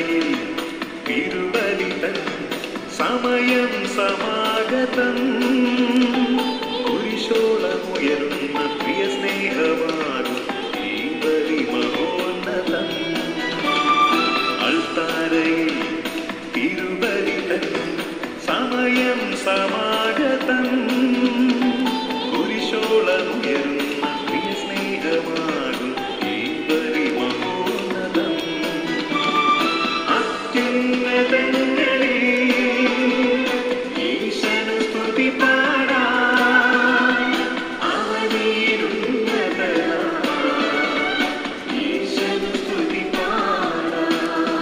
അൾത്താരയിൽ തിരുബലിതൻ സമയം സമാഗതം കുരിശോളമുയരുന്ന പ്രിയ സ്നേഹമാകും ഈ ബലി മഹോന്നതം അൾത്താരയിൽ തിരുബലിതൻ സമയം സമാഗതം കുരിശോളമുയരുന്ന പ്രിയ സ്നേഹമാകും ഈ ബലി മഹോന്നതം അത്യുന്നതങ്ങളിൽ ഈശനു സ്തുതി പാടാം. അവനിലുന്നതനാം ഈശനു സ്തുതി പാടാം.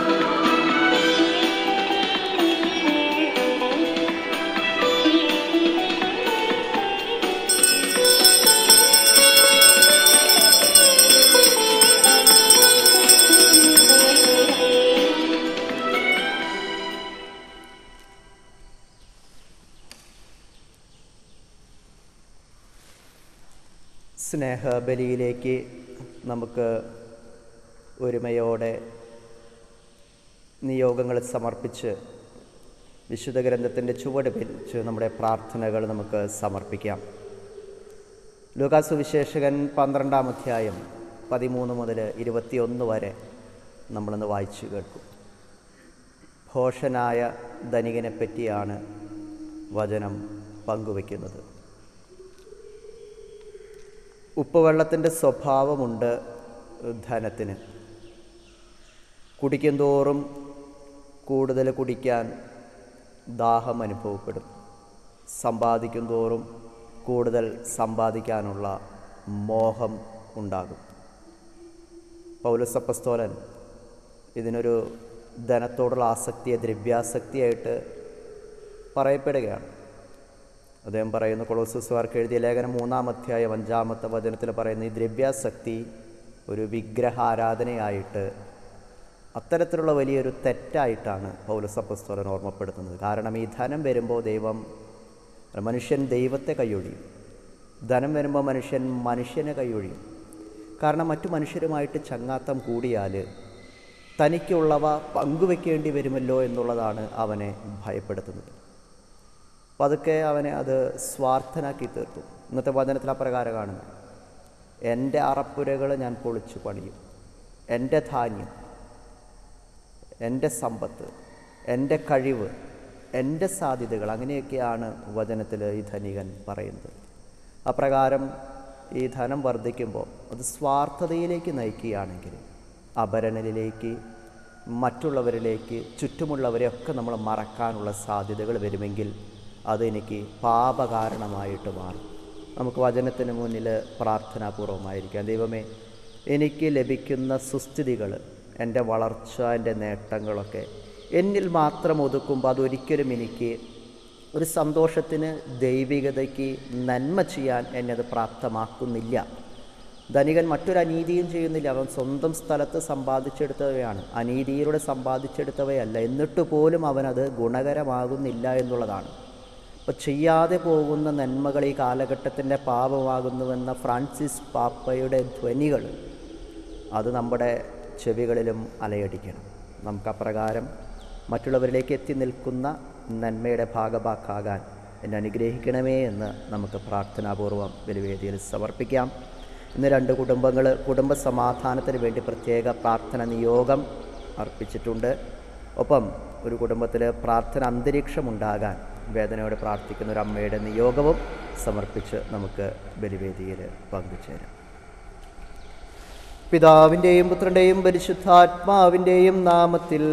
സ്നേഹബലിയിലേക്ക് നമുക്ക് ഒരുമയോടെ നിയോഗങ്ങൾ സമർപ്പിച്ച് വിശുദ്ധ ഗ്രന്ഥത്തിൻ്റെ ചുവട് പിരിച്ച് നമ്മുടെ പ്രാർത്ഥനകൾ നമുക്ക് സമർപ്പിക്കാം ലോകാസുവിശേഷകൻ പന്ത്രണ്ടാം അധ്യായം പതിമൂന്ന് മുതൽ ഇരുപത്തിയൊന്ന് വരെ നമ്മളിന്ന് വായിച്ചു കേൾക്കും ഭോഷനായ ധനികനെ പറ്റിയാണ് വചനം പങ്കുവയ്ക്കുന്നത് ഉപ്പുവെള്ളത്തിൻ്റെ സ്വഭാവമുണ്ട് ധനത്തിന് കുടിക്കും തോറും കൂടുതൽ കുടിക്കാൻ ദാഹം അനുഭവപ്പെടും സമ്പാദിക്കും തോറും കൂടുതൽ സമ്പാദിക്കാനുള്ള മോഹം ഉണ്ടാകും പൗലസപ്പസ്തോലൻ ഇതിനൊരു ധനത്തോടുള്ള ആസക്തിയെ ദ്രവ്യാസക്തിയായിട്ട് പറയപ്പെടുകയാണ് അദ്ദേഹം പറയുന്നു കൊളോസസ്വാർക്ക് എഴുതിയ ലേഖനം മൂന്നാം അധ്യായം അഞ്ചാമത്തെ വചനത്തിൽ പറയുന്ന ഈ ദ്രവ്യാസക്തി ഒരു വിഗ്രഹാരാധനയായിട്ട് അത്തരത്തിലുള്ള വലിയൊരു തെറ്റായിട്ടാണ് പൗലസപ്പസ്തോലൻ ഓർമ്മപ്പെടുത്തുന്നത് കാരണം ഈ ധനം വരുമ്പോൾ ദൈവം മനുഷ്യൻ ദൈവത്തെ കൈയൊഴിയും ധനം വരുമ്പോൾ മനുഷ്യൻ മനുഷ്യനെ കൈയൊഴിയും കാരണം മറ്റു മനുഷ്യരുമായിട്ട് ചങ്ങാത്തം കൂടിയാൽ തനിക്കുള്ളവ പങ്കുവെക്കേണ്ടി വരുമല്ലോ എന്നുള്ളതാണ് അവനെ ഭയപ്പെടുത്തുന്നത് പതുക്കെ അവനെ അത് സ്വാർത്ഥനാക്കി തീർത്തു ഇന്നത്തെ വചനത്തിൽ അപ്രകാരം കാണുന്നു എൻ്റെ അറപ്പുരകൾ ഞാൻ പൊളിച്ചു പണിയും എൻ്റെ ധാന്യം എൻ്റെ സമ്പത്ത് എൻ്റെ കഴിവ് എൻ്റെ സാധ്യതകൾ അങ്ങനെയൊക്കെയാണ് വചനത്തിൽ ഈ ധനികൻ പറയുന്നത് അപ്രകാരം ഈ ധനം വർദ്ധിക്കുമ്പോൾ അത് സ്വാർത്ഥതയിലേക്ക് നയിക്കുകയാണെങ്കിൽ അപരനിലേക്ക് മറ്റുള്ളവരിലേക്ക് ചുറ്റുമുള്ളവരെയൊക്കെ നമ്മൾ മറക്കാനുള്ള സാധ്യതകൾ വരുമെങ്കിൽ അതെനിക്ക് പാപകാരണമായിട്ട് മാറും നമുക്ക് വചനത്തിന് മുന്നിൽ പ്രാർത്ഥനാപൂർവമായിരിക്കാം ദൈവമേ എനിക്ക് ലഭിക്കുന്ന സുസ്ഥിതികൾ എൻ്റെ വളർച്ച എൻ്റെ നേട്ടങ്ങളൊക്കെ എന്നിൽ മാത്രം ഒതുക്കുമ്പോൾ അതൊരിക്കലും എനിക്ക് ഒരു സന്തോഷത്തിന് ദൈവികതയ്ക്ക് നന്മ ചെയ്യാൻ എന്നെ അത് പ്രാപ്തമാക്കുന്നില്ല ധനികൻ മറ്റൊരു അനീതിയും ചെയ്യുന്നില്ല അവൻ സ്വന്തം സ്ഥലത്ത് സമ്പാദിച്ചെടുത്തവയാണ് അനീതിയിലൂടെ സമ്പാദിച്ചെടുത്തവയല്ല എന്നിട്ട് പോലും അവനത് ഗുണകരമാകുന്നില്ല എന്നുള്ളതാണ് അപ്പോൾ ചെയ്യാതെ പോകുന്ന നന്മകൾ ഈ കാലഘട്ടത്തിൻ്റെ പാപമാകുന്നുവെന്ന ഫ്രാൻസിസ് പാപ്പയുടെ ധ്വനികൾ അത് നമ്മുടെ ചെവികളിലും അലയടിക്കണം നമുക്ക് അപ്രകാരം മറ്റുള്ളവരിലേക്ക് എത്തി നിൽക്കുന്ന നന്മയുടെ ഭാഗഭാക്കാകാൻ എന്നെ അനുഗ്രഹിക്കണമേ എന്ന് നമുക്ക് പ്രാർത്ഥനാപൂർവം ബലിവേദിയിൽ സമർപ്പിക്കാം ഇന്ന് രണ്ട് കുടുംബങ്ങൾ കുടുംബ സമാധാനത്തിന് വേണ്ടി പ്രത്യേക പ്രാർത്ഥന നിയോഗം അർപ്പിച്ചിട്ടുണ്ട് ഒപ്പം ഒരു കുടുംബത്തിൽ പ്രാർത്ഥന അന്തരീക്ഷമുണ്ടാകാൻ വേദനയോടെ പ്രാർത്ഥിക്കുന്ന ഒരു അമ്മയുടെ നിയോഗവും സമർപ്പിച്ച് നമുക്ക് ബലിവേദിയിൽ പങ്കുചേരാം പിതാവിൻ്റെയും പുത്രൻ്റെയും പരിശുദ്ധാത്മാവിൻ്റെയും നാമത്തിൽ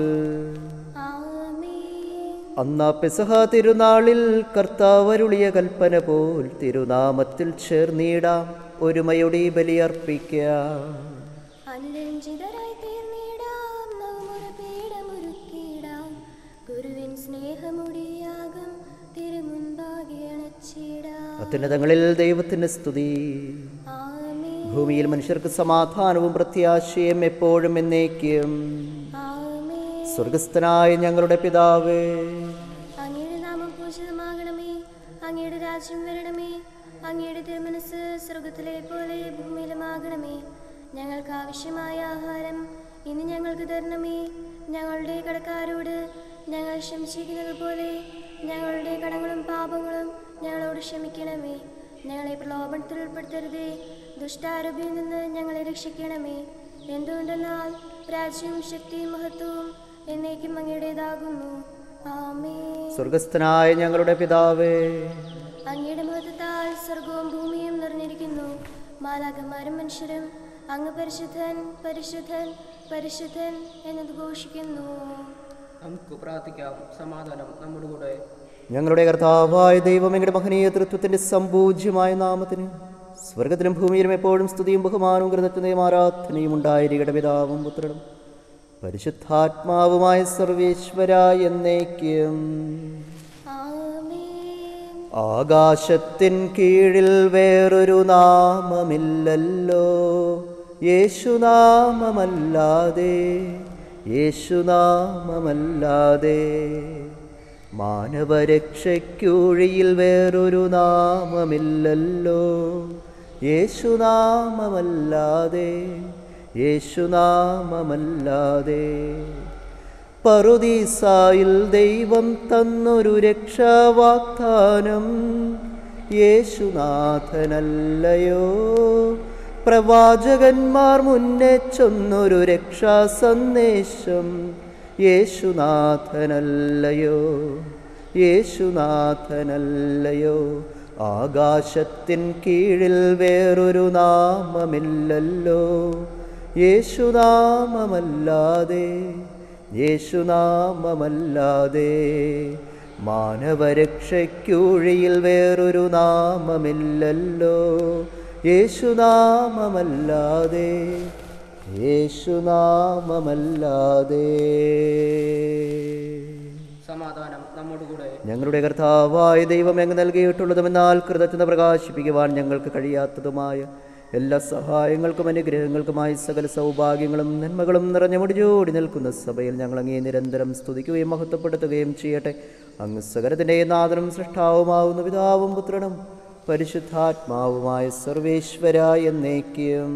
അന്ന പെസഹ തിരുനാളിൽ കർത്താവരുളിയ കൽപ്പന പോൽ തിരുനാമത്തിൽ ചേർന്നിടാം ഒരുമയുടെ ബലിയർപ്പിക്കാം അനുരഞ്ജിതരായി തീർന്നിടാം നവമൊരു പീഠമൊരുക്കിടാം ഗുരുവിൻ സ്നേഹമുടിയാകും തിരുമുൻപാകെ അണച്ചിടാം അത്യുന്നതങ്ങളിൽ ദൈവത്തിന് സ്തുതി ആമേ ഭൂമിയിൽ മനുഷ്യർക്ക് സമാധാനവും പ്രത്യാശയും എപ്പോഴും എന്നേക്കും ആമേ സ്വർഗസ്ഥനായ ഞങ്ങളുടെ പിതാവേ അങ്ങയുടെ നാമം പൂജിതമാകണമേ അങ്ങയുടെ രാജ്യം വരണമേ അങ്ങയുടെ തിരുമനസ് സ്വർഗത്തിലെ പോലെ ഭൂമിയിലുമാകണമേ ഞങ്ങൾക്ക് ആവശ്യമായ ആഹാരം ഇന്ന് ഞങ്ങൾക്ക് തരണമേ ഞങ്ങളുടെ കടക്കാരോട് ഞങ്ങൾ ക്ഷമിച്ചിരിക്കുന്നത് പോലെ ഞങ്ങളുടെ കടങ്ങളും പാപങ്ങളും ഞങ്ങളോട് ക്ഷമിക്കണമേ ഞങ്ങളെ പ്രലോഭനത്തിൽ ഉൾപ്പെടുത്തരുതേ ദുഷ്ടാരൂപിയിൽ നിന്ന് ഞങ്ങളെ രക്ഷിക്കണമേ എന്തുകൊണ്ടെന്നാൽ രാജ്യവും ശക്തിയും മഹത്വവും എന്നേക്കും അങ്ങയുടേതാകുന്നു ആമേ സ്വർഗസ്ഥനായ ഞങ്ങളുടെ പിതാവേ അങ്ങയുടെ മഹത്വത്താൽ സ്വർഗവും ഭൂമിയും നിറഞ്ഞിരിക്കുന്നു മാലാകന്മാരും മനുഷ്യരും അങ്ങ് പരിശുദ്ധൻ പരിശുദ്ധൻ പരിശുദ്ധൻ എന്നത് ഘോഷിക്കുന്നു നമുക്ക് പ്രാർത്ഥിക്കാം സമാധാനം നമ്മുടെ കൂടെ ഞങ്ങളുടെ കർത്താവായ ദൈവം എങ്ങളുടെ മഹനീയ തൃത്വത്തിന്റെ സമ്പൂജ്യമായ നാമത്തിന് സ്വർഗത്തിലും ഭൂമിയിലും എപ്പോഴും സ്തുതിയും ബഹുമാനവും കൃതജ്ഞതയും ആരാധനയും ഉണ്ടായിരിക്കട്ടെ പിതാവും പുത്രനും പരിശുദ്ധാത്മാവുമായ സർവേശ്വര എന്നേക്കും ആമേൻ ആകാശത്തിൻ കീഴിൽ വേറൊരു നാമമില്ലല്ലോ യേശുനാമമല്ലാതെ യേശുനാമമല്ലാതെ മാനവരക്ഷയ്ക്കുഴിയിൽ വേറൊരു നാമമില്ലല്ലോ യേശുനാമമല്ലാതെ യേശുനാമമല്ലാതെ പറുദീസായിൽ ദൈവം തന്നൊരു രക്ഷാവാഗ്ദാനം യേശുനാഥനല്ലയോ പ്രവാചകന്മാർ മുന്നേ ചൊന്നൊരു രക്ഷാ സന്ദേശം യേശുനാഥനല്ലയോ യേശുനാഥനല്ലയോ ആകാശത്തിൻ കീഴിൽ വേറൊരു നാമമില്ലല്ലോ യേശുനാമമല്ലാതെ യേശുനാമമല്ലാതെ മാനവരക്ഷയ്ക്കുഴിയിൽ വേറൊരു നാമമില്ലല്ലോ യേശുനാമമല്ലാതെ യേശുനാമമല്ലാതെ സമാധാനം നമ്മുടെ കൂടെ ഞങ്ങളുടെ കർത്താവായ ദൈവം എങ്ങ് നൽകിയിട്ടുള്ളതുമെന്നാൽ കൃതജ്ഞത പ്രകാശിപ്പിക്കുവാൻ ഞങ്ങൾക്ക് കഴിയാത്തതുമായ എല്ലാ സഹായങ്ങൾക്കും അനുഗ്രഹങ്ങൾക്കുമായി സകല സൗഭാഗ്യങ്ങളും നന്മകളും നിറഞ്ഞ മുടിചൂടി നിൽക്കുന്ന സഭയിൽ ഞങ്ങൾ അങ്ങേ നിരന്തരം സ്തുതിക്കുകയും മഹത്വപ്പെടുത്തുകയും ചെയ്യട്ടെ അങ്ങ് സകലത്തിൻ്റെ നാഥനും സൃഷ്ടാവുമാവുന്ന പിതാവും പുത്രനും പരിശുദ്ധാത്മാവുമായ സർവേശ്വര എന്നേക്കും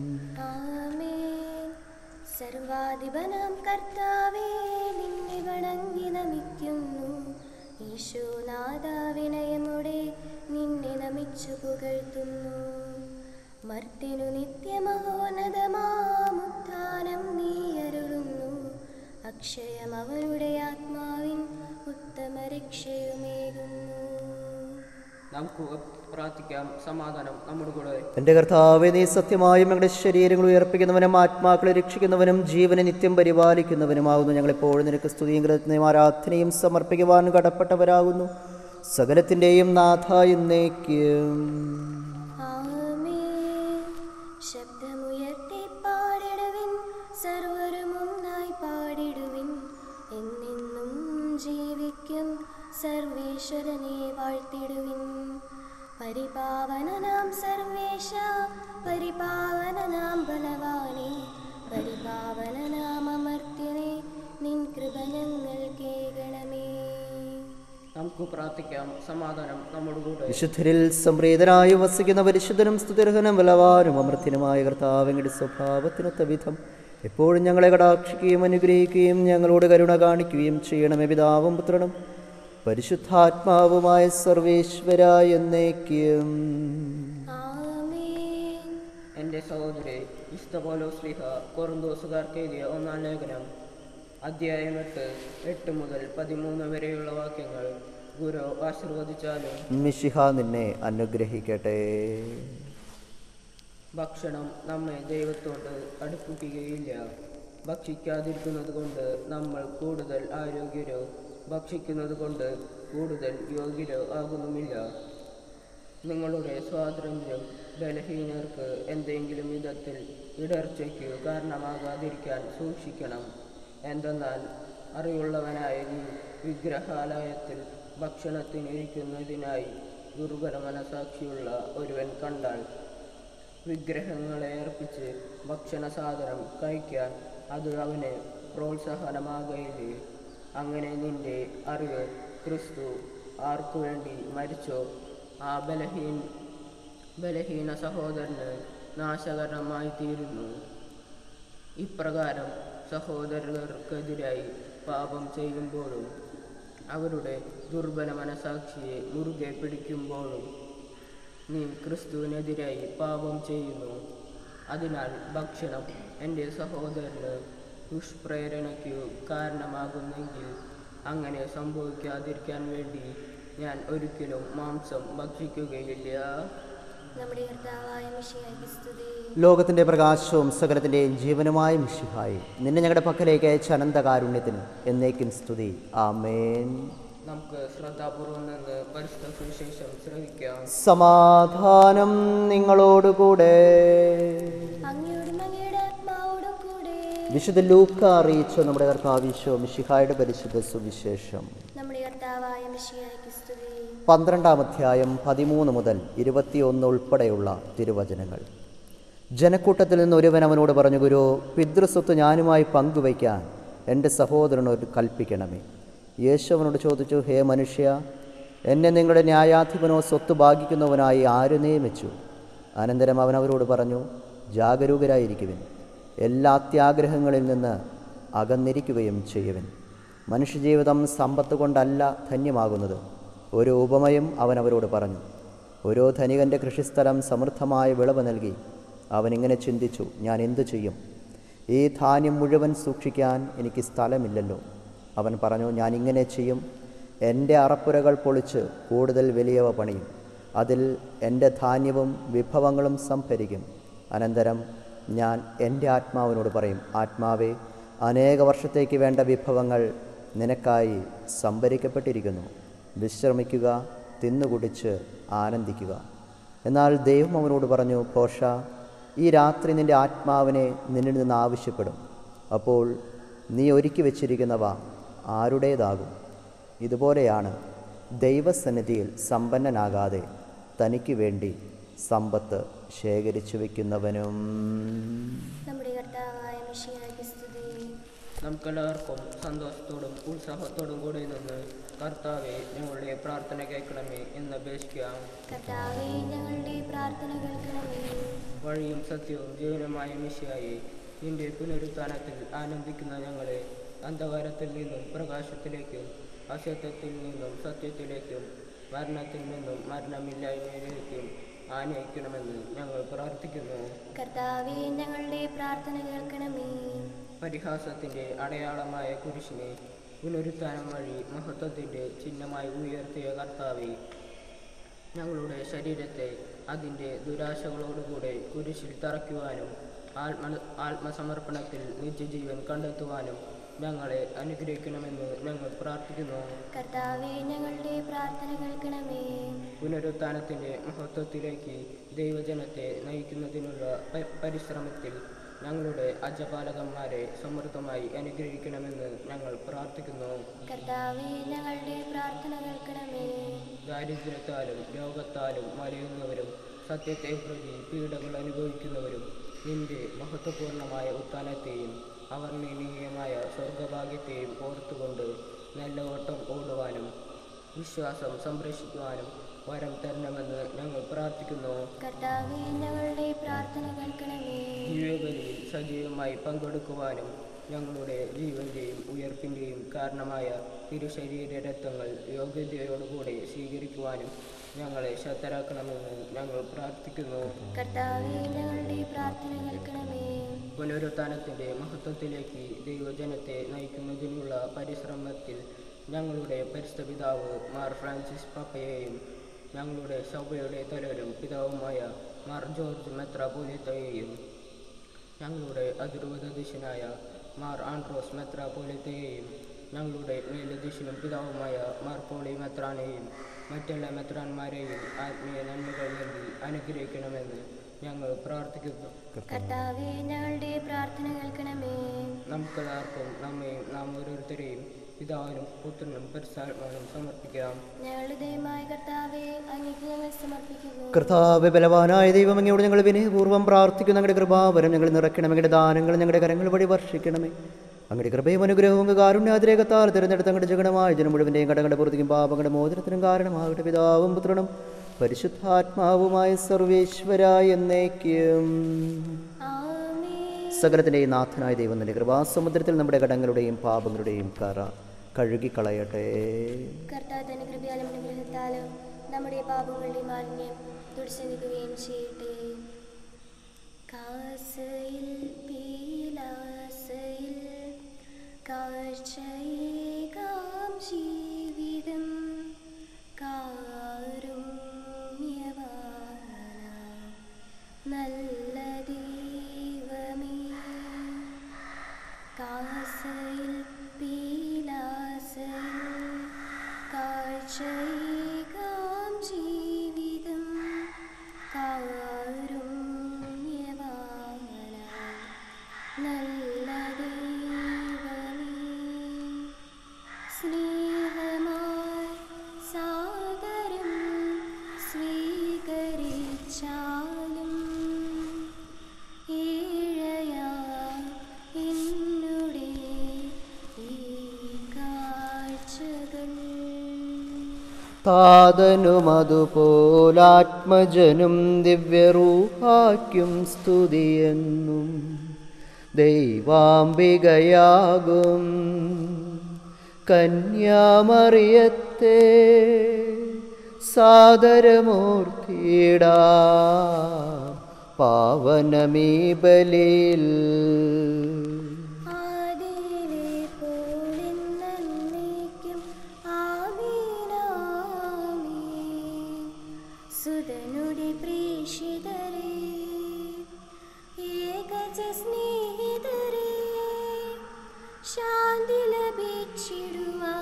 ആമേൻ സർവാധിപനാം കർത്താവേ നിന്നെ വണങ്ങി നമിക്കുന്നു ഈശോനാഥ വിനയമോടെ നിന്നെ നമിച്ചു പുകഴ്ത്തുന്നു മർത്തിനു നിത്യമഹോന്നതമാമുത്ഥാനം നീ അരുളുന്നു അക്ഷയം അവനുടെ ആത്മാവിൻ ഉത്തമ രക്ഷയുമേകുന്നു നമുക്ക് പ്രാർത്ഥിക്കാം സമാധാനം നമ്മുടെ കൂടെ എൻ്റെ കർത്താവെ നീ സത്യമായും ഞങ്ങളുടെ ശരീരങ്ങൾ ഉയർപ്പിക്കുന്നവനും ആത്മാക്കളെ രക്ഷിക്കുന്നവനും ജീവനെ നിത്യം പരിപാലിക്കുന്നവനുമാകുന്നു ഞങ്ങളെപ്പോഴും നിനക്ക് സ്തുതിയും കൃതജ്ഞയും ആരാധനയും സമർപ്പിക്കുവാൻ കടപ്പെട്ടവരാകുന്നു സകലത്തിൻ്റെയും നാഥ എന്നേക്കും ആമേൻ ശബ്ദമുയർത്തി പാടിടുവിൻ സർവരും ഒന്നായി പാടിടുവിൻ എന്നെന്നും ജീവിക്കും സർവേശ്വരനെ വാഴ്ത്തിടുവിൻ പരിപാവനനാം സർവേശ പരിപാവനനാം ബലവാനെ പരിപാവനനാം അമർത്യനെ നിൻ കൃപ ഞങ്ങൾ കേൾക്കണമേ നമുക്ക് പ്രാർത്ഥിക്കാം സമാധാനം നമ്മുടെ കൂടെ വിശുദ്ധരിൽ സംപ്രീതനായി വസിക്കുന്ന പരിശുദ്ധനും സ്തുതിർഹനും ബലവാനും അമൃത്യനുമായ കർത്താവിൻ്റെ സ്വഭാവത്തിനൊത്ത വിധം എപ്പോഴും ഞങ്ങളെ കടാക്ഷിക്കുകയും അനുഗ്രഹിക്കുകയും ഞങ്ങളോട് കരുണ കാണിക്കുകയും ചെയ്യണമേ പിതാവും പുത്രനും പരിശുദ്ധാത്മാവുമായ സർവേശ്വര എന്നേക്കും ആമേൻ എൻ്റെ സഹോദരി ഇസ്തപോലോ സ്ലിഹ കൊറുന്തോസുകാർക്ക് എഴുതിയ ഒന്നാം ലേഖനം അധ്യായം എട്ട് എട്ട് മുതൽ പതിമൂന്ന് വരെയുള്ള വാക്യങ്ങൾ ഗുരു ആശീർവദിച്ചാലും മിശിഹ നിന്നെ അനുഗ്രഹിക്കട്ടെ ഭക്ഷണം നമ്മെ ദൈവത്തോട് അടുപ്പിക്കുകയില്ല ഭക്ഷിക്കാതിരിക്കുന്നത് കൊണ്ട് നമ്മൾ കൂടുതൽ ആരോഗ്യരോ ഭക്ഷിക്കുന്നത് കൊണ്ട് കൂടുതൽ യോഗ്യരോ ആകുന്നുമില്ല നിങ്ങളുടെ സ്വാതന്ത്ര്യം ബലഹീനർക്ക് എന്തെങ്കിലും വിധത്തിൽ ഇടർച്ചയ്ക്ക് കാരണമാകാതിരിക്കാൻ സൂക്ഷിക്കണം എന്തെന്നാൽ അറിവുള്ളവനായ നീ വിഗ്രഹാലയത്തിൽ ഭക്ഷണത്തിനിരിക്കുന്നതിനായി ദുർബല മനസാക്ഷിയുള്ള ഒരുവൻ കണ്ടാൽ വിഗ്രഹങ്ങളെ അർപ്പിച്ച് ഭക്ഷണ സാധനം കഴിക്കാൻ അത് അവന് പ്രോത്സാഹനമാകയില്ലേ അങ്ങനെ നിന്റെ അറിവ് ക്രിസ്തു ആർക്കു വേണ്ടി മരിച്ചോ ആ ബലഹീൻ ബലഹീന സഹോദരന് നാശകരമായി തീരുന്നു ഇപ്രകാരം സഹോദരർക്കെതിരായി പാപം ചെയ്യുമ്പോഴും അവരുടെ ദുർബല മനസാക്ഷിയെ മുറുകെ പിടിക്കുമ്പോഴും നീ ക്രിസ്തുവിനെതിരായി പാപം ചെയ്യുന്നു അതിനാൽ ഭക്ഷണം എൻ്റെ സഹോദരന് ദുഷ്പ്രേരണയ്ക്കു കാരണമാകുന്നെങ്കിൽ അങ്ങനെ സംഭവിക്കാതിരിക്കാൻ വേണ്ടി ഞാൻ ഒരിക്കലും മാംസം ഭക്ഷിക്കുകയില്ല നമ്മുടെ കർത്താവായ മിശിഹായ്ക്ക് സ്തുതി ലോകത്തിൻ്റെ പ്രകാശവും സകലത്തിൻ്റെയും ജീവനുമായ മിഷിഹായി നിന്നെ ഞങ്ങളുടെ പക്കലേക്ക് അയച്ച അനന്തകാരുണ്യത്തിന് എന്നേക്കും സ്തുതി ആമേൻ നമുക്ക് ശ്രദ്ധാപൂർവം നിന്ന് പരിശുദ്ധ സുവിശേഷം ശ്രവിക്കാം സമാധാനം നിങ്ങളോടുകൂടെ അങ്ങയോടും അങ്ങയുടെ ആത്മാവോടും കൂടെ വിശുദ്ധ ലൂക്ക അറിയിച്ച നമ്മുടെ കർത്താവിശോ മിഷിഹായുടെ പരിശുദ്ധ സുവിശേഷം നമ്മുടെ കർത്താവായ മിശിഹായ്ക്ക് സ്തുതി പന്ത്രണ്ടാം അധ്യായം പതിമൂന്ന് മുതൽ ഇരുപത്തിയൊന്ന് ഉൾപ്പെടെയുള്ള തിരുവചനങ്ങൾ ജനക്കൂട്ടത്തിൽ നിന്ന് ഒരുവൻ അവനോട് പറഞ്ഞു ഗുരു പിതൃസ്വത്ത് ഞാനുമായി പങ്കുവയ്ക്കാൻ എൻ്റെ സഹോദരനോട് കൽപ്പിക്കണമേ യേശു അവനോട് ചോദിച്ചു ഹേ മനുഷ്യ എന്നെ നിങ്ങളുടെ ന്യായാധിപനോ സ്വത്ത് ഭാഗിക്കുന്നവനായി ആര് നിയമിച്ചു അനന്തരം അവൻ അവരോട് പറഞ്ഞു ജാഗരൂകരായിരിക്കുവിൻ എല്ലാ അത്യാഗ്രഹങ്ങളിൽ നിന്ന് അകന്നിരിക്കുകയും ചെയ്യുവിൻ മനുഷ്യജീവിതം സമ്പത്ത് കൊണ്ടല്ല ധന്യമാകുന്നത് ഒരു ഉപമയും അവൻ അവരോട് പറഞ്ഞു ഓരോ ധനികൻ്റെ കൃഷിസ്ഥലം സമൃദ്ധമായ വിളവ് നൽകി അവനിങ്ങനെ ചിന്തിച്ചു ഞാൻ എന്തു ചെയ്യും ഈ ധാന്യം മുഴുവൻ സൂക്ഷിക്കാൻ എനിക്ക് സ്ഥലമില്ലല്ലോ അവൻ പറഞ്ഞു ഞാൻ ഇങ്ങനെ ചെയ്യും എൻ്റെ അറപ്പുരകൾ പൊളിച്ച് കൂടുതൽ വലിയവ പണിയും അതിൽ എൻ്റെ ധാന്യവും വിഭവങ്ങളും സംഭരിക്കും അനന്തരം ഞാൻ എൻ്റെ ആത്മാവിനോട് പറയും ആത്മാവേ അനേക വർഷത്തേക്ക് വേണ്ട വിഭവങ്ങൾ നിനക്കായി സംഭരിക്കപ്പെട്ടിരിക്കുന്നു വിശ്രമിക്കുക തിന്നുകുടിച്ച് ആനന്ദിക്കുക എന്നാൽ ദൈവം അവനോട് പറഞ്ഞു പോഷ ഈ രാത്രി നിൻ്റെ ആത്മാവിനെ നിന്നിൽ നിന്ന് ആവശ്യപ്പെടും അപ്പോൾ നീ ഒരുക്കി വച്ചിരിക്കുന്നവ ആരുടേതാകും ഇതുപോലെയാണ് ദൈവസന്നിധിയിൽ സമ്പന്നനാകാതെ തനിക്ക് വേണ്ടി സമ്പത്ത് ശേഖരിച്ചു വയ്ക്കുന്നവനും നമ്മുടെ കർത്താവായ മിശിഹായ്ക്ക് സ്തുതി നമുക്കെല്ലാവർക്കും സന്തോഷത്തോടും ഉത്സാഹത്തോടും കൂടി നിന്ന് കർത്താവെ ഞങ്ങളുടെ പ്രാർത്ഥന കേൾക്കണമേ എന്ന് അപേക്ഷിക്കാം കർത്താവേ ഞങ്ങളുടെ പ്രാർത്ഥന കേൾക്കണമേ വഴിയും സത്യവും ജീവനുമായ മിശയായി നിന്റെ പുനരുത്ഥാനത്തിൽ ആനന്ദിക്കുന്ന ഞങ്ങളെ അന്ധകാരത്തിൽ നിന്നും പ്രകാശത്തിലേക്കും അസത്യത്തിൽ നിന്നും സത്യത്തിലേക്കും മരണത്തിൽ നിന്നും മരണമില്ലായ്മയിലേക്കും ആനയിക്കണമെന്ന് ഞങ്ങൾ പ്രാർത്ഥിക്കുന്നു കർത്താവേ ഞങ്ങളുടെ പ്രാർത്ഥന കേൾക്കണമേ പരിഹാസത്തിൻ്റെ അടയാളമായ കുരിശിനെ പുനരുത്ഥാനം വഴി മഹത്വത്തിൻ്റെ ചിഹ്നമായി ഉയർത്തിയ കർത്താവെ ഞങ്ങളുടെ ശരീരത്തെ അതിൻ്റെ ദുരാശകളോടുകൂടെ കുരിശിൽ തറയ്ക്കുവാനും ആത്മ ആത്മസമർപ്പണത്തിൽ നിത്യജീവൻ കണ്ടെത്തുവാനും ഞങ്ങളെ അനുഗ്രഹിക്കണമെന്ന് ഞങ്ങൾ പ്രാർത്ഥിക്കുന്നു കർത്താവേ ഞങ്ങളുടെ പ്രാർത്ഥന കേൾക്കണമേ പുനരുത്ഥാനത്തിൻ്റെ മഹത്വത്തിലേക്ക് ദൈവജനത്തെ നയിക്കുന്നതിനുള്ള പ- പരിശ്രമത്തിൽ ഞങ്ങളുടെ അജപാലകന്മാരെ സമൃദ്ധമായി അനുഗ്രഹിക്കണമെന്ന് ഞങ്ങൾ പ്രാർത്ഥിക്കുന്നു കർത്താവേ ഞങ്ങളുടെ പ്രാർത്ഥന കേൾക്കണമേ ദാരിദ്ര്യത്താലും രോഗത്താലും വലയുന്നവരും സത്യത്തെ പ്രതി പീഡകൾ അനുഭവിക്കുന്നവരും നിന്റെ മഹത്വപൂർണമായ ഉത്ഥാനത്തെയും അവർണ്ണനീയമായ സ്വർഗഭാഗ്യത്തെയും ഓർത്തുകൊണ്ട് നല്ല ഓട്ടം ഓടുവാനും വിശ്വാസം സംരക്ഷിക്കുവാനും വരം തരണമെന്ന് ഞങ്ങൾ പ്രാർത്ഥിക്കുന്നു കർത്താവേ ഞങ്ങളുടെ പ്രാർത്ഥന കേൾക്കണമേ ജീവബലിയിൽ സജീവമായി പങ്കെടുക്കുവാനും ഞങ്ങളുടെ ജീവന്റെയും ഉയർപ്പിന്റെയും കാരണമായ തിരുശരീര രക്തങ്ങൾ യോഗ്യതയോടുകൂടി സ്വീകരിക്കുവാനും ഞങ്ങളെ ശക്തരാക്കണമെന്ന് ഞങ്ങൾ പ്രാർത്ഥിക്കുന്നു കർത്താവേ ഞങ്ങളുടെ പ്രാർത്ഥന കേൾക്കണമേ പുനരുത്ഥാനത്തിൻ്റെ മഹത്വത്തിലേക്ക് ദൈവജനത്തെ നയിക്കുന്നതിനുള്ള പരിശ്രമത്തിൽ ഞങ്ങളുടെ പരിസ്ഥ പിതാവ് മാർ ഫ്രാൻസിസ് പാപ്പയെയും ഞങ്ങളുടെ സഭയുടെ തലവരും പിതാവുമായ മാർ ജോർജ് മെത്രാപോലിത്തയെയും ഞങ്ങളുടെ അതിർവദീശനായ മാർ ആൻഡ്രോസ് മെത്രാപോലിത്തയെയും ഞങ്ങളുടെ മേലധ്യക്ഷനും പിതാവുമായ മാർ പോളി മെത്രാനെയും മറ്റെല്ലാ മെത്രാന്മാരെയും ആത്മീയ നന്മകൾ നൽകി അനുഗ്രഹിക്കണമെന്ന് ഞങ്ങൾ പ്രാർത്ഥിക്കുന്നു കർത്താവേ ഞങ്ങളുടെ പ്രാർത്ഥന കേൾക്കണമേ നമുക്കെല്ലാവർക്കും നമ്മയും നാം ഓരോരുത്തരെയും പിതാവിനും പുത്രനും പരിസ്ഥാത്മാനും സമർപ്പിക്കാം ഞങ്ങളുടെ ദൈവമായ കർത്താവേ അങ്ങേക്ക് ഞങ്ങൾ സമർപ്പിക്കുന്നു കർത്താവ് ബലവാനായ ദൈവം അങ്ങയോട് ഞങ്ങൾ വിനയപൂർവ്വം പ്രാർത്ഥിക്കുന്നു ഞങ്ങളുടെ കൃപാവരം ഞങ്ങൾ നിറയ്ക്കണം ഞങ്ങളുടെ ദാനങ്ങൾ ഞങ്ങളുടെ കരങ്ങൾ വഴി വർഷിക്കണമേ അങ്ങയുടെ കൃപയും അനുഗ്രഹവും കാരുണ്യാതിരേകത്താൽ തിരഞ്ഞെടുത്ത അങ്ങയുടെ ജഗണമായ ജനം മുഴുവൻ്റെയും കടങ്ങളുടെ പൂർത്തിക്കും പാപങ്ങളുടെ മോചനത്തിനും കാരണമാകട്ടെ പിതാവും പുത്രനും പരിശുദ്ധാത്മാവുമായ സർവേശ്വര എന്നേക്കും ആമേൻ സകലത്തിൻ്റെയും നാഥനായ ദൈവം നിന്റെ കൃപാസമുദ്രത്തിൽ നമ്മുടെ കടങ്ങളുടെയും പാപങ്ങളുടെയും കറ കഴുകിക്കളയട്ടെ കർത്താവിന്റെ കൃപയാലും അനുഗ്രഹത്താലും നമ്മുടെ പാപങ്ങളുടെ മാലിന്യം തുടച്ചു നിൽക്കുകയും ചെയ്യട്ടെ കാസയിൽ പീലാസയിൽ കാഴ്ചയേകാം ജീവിതം കാരുണ്യവാന നല്ല ദൈവമേ കാസയിൽ പീലാസയിൽ കാഴ്ചയേകാം ജീവിതം കാരുണ്യവാന നല്ല ദൈവമേ സ്നേഹമായി സാദരം സ്വീകരിച്ചാലും ഏഴയാ എന്നുടെ ഈ കാഴ്ചകൾ താതനും അതുപോലാത്മജനും ദിവ്യറൂഹാക്കും സ്തുതിയെന്നും ദൈവാംബികയാകും കന്യാമറിയത്തെ സാദരമൂർത്തിയിടാ പാവനമീ ബലിയിൽ ആദിയിലെ പോലെന്നേക്കും ആമേനാമേൻ. സുതനുടെ പ്രേഷിതരെ ഏകജ സ്നേഹിതരെ ശാന്തി ലഭിച്ചിടുവാ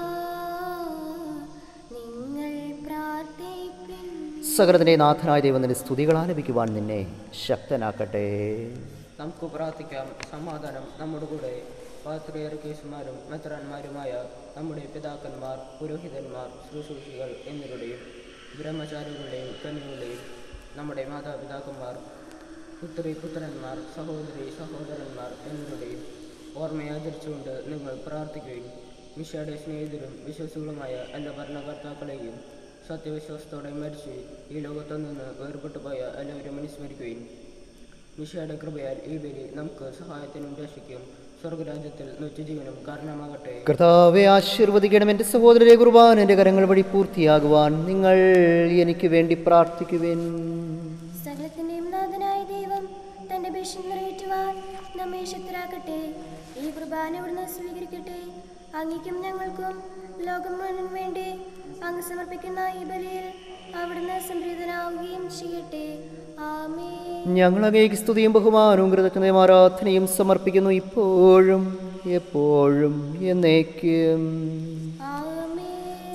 നിങ്ങൾ പ്രാർത്ഥിപ്പിൻ സകലത്തിൻ്റെ നാഥനായ ദൈവത്തിൻ്റെ സ്തുതികൾ ആലപിക്കുവാൻ നിന്നെ ശക്തനാക്കട്ടെ നമുക്ക് പ്രാർത്ഥിക്കാം സമാധാനം നമ്മുടെ കൂടെ പാത്രിയർക്കേസുമാരും മെത്രാന്മാരുമായ നമ്മുടെ പിതാക്കന്മാർ പുരോഹിതന്മാർ ശുശ്രൂഷികൾ എന്നിവരുടെയും ബ്രഹ്മചാരികളുടെയും കന്യകളുടെയും നമ്മുടെ മാതാപിതാക്കന്മാർ പുത്രി പുത്രന്മാർ സഹോദരി സഹോദരന്മാർ എന്നിവരുടെയും ഓർമ്മയാചരിച്ചുകൊണ്ട് നിങ്ങൾ പ്രാർത്ഥിക്കുകയും മിഷയുടെ സ്നേഹിതരും വിശ്വസികളുമായ എല്ലാ ഭരണകർത്താക്കളെയും സത്യവിശ്വാസത്തോടെ മരിച്ച് ഈ ലോകത്തു നിന്ന് വേർപെട്ടു പോയ എല്ലാവരും അനുസ്മരിക്കുകയും മിഷയുടെ കൃപയാൽ ഈ ബലി നമുക്ക് സഹായത്തിനും രക്ഷയ്ക്കും സ്വർഗരാജ്യത്തിൽ നിത്യജീവനും കാരണമാകട്ടെ കർത്താവെ ആശീർവദിക്കണം എൻ്റെ സഹോദരരെ കുർബാൻ എൻ്റെ കരങ്ങൾ വഴി പൂർത്തിയാകുവാൻ നിങ്ങൾ എനിക്ക് വേണ്ടി പ്രാർത്ഥിക്കുവിൻ സകലത്തിന്റെയും നാഥനായ ദൈവം തന്റെ ഭീഷണി നിറവേറ്റുവാൻ നമ്മെ ശക്തരാക്കട്ടെ ഈ കുർബാന ഇവിടുന്ന് സ്വീകരിക്കട്ടെ അങ്ങയ്ക്കും ഞങ്ങൾക്കും ലോകം മുഴുവൻ വേണ്ടി അങ്ങ് സമർപ്പിക്കുന്ന ഈ ബലിയിൽ അവിടുന്ന് സംപ്രീതനാവുകയും ചെയ്യട്ടെ ആമേ ഞങ്ങൾ അങ്ങേക്ക് സ്തുതിയും ബഹുമാനവും കൃതജ്ഞതയും ആരാധനയും സമർപ്പിക്കുന്നു ഇപ്പോഴും എപ്പോഴും എന്നേക്കും ആമേ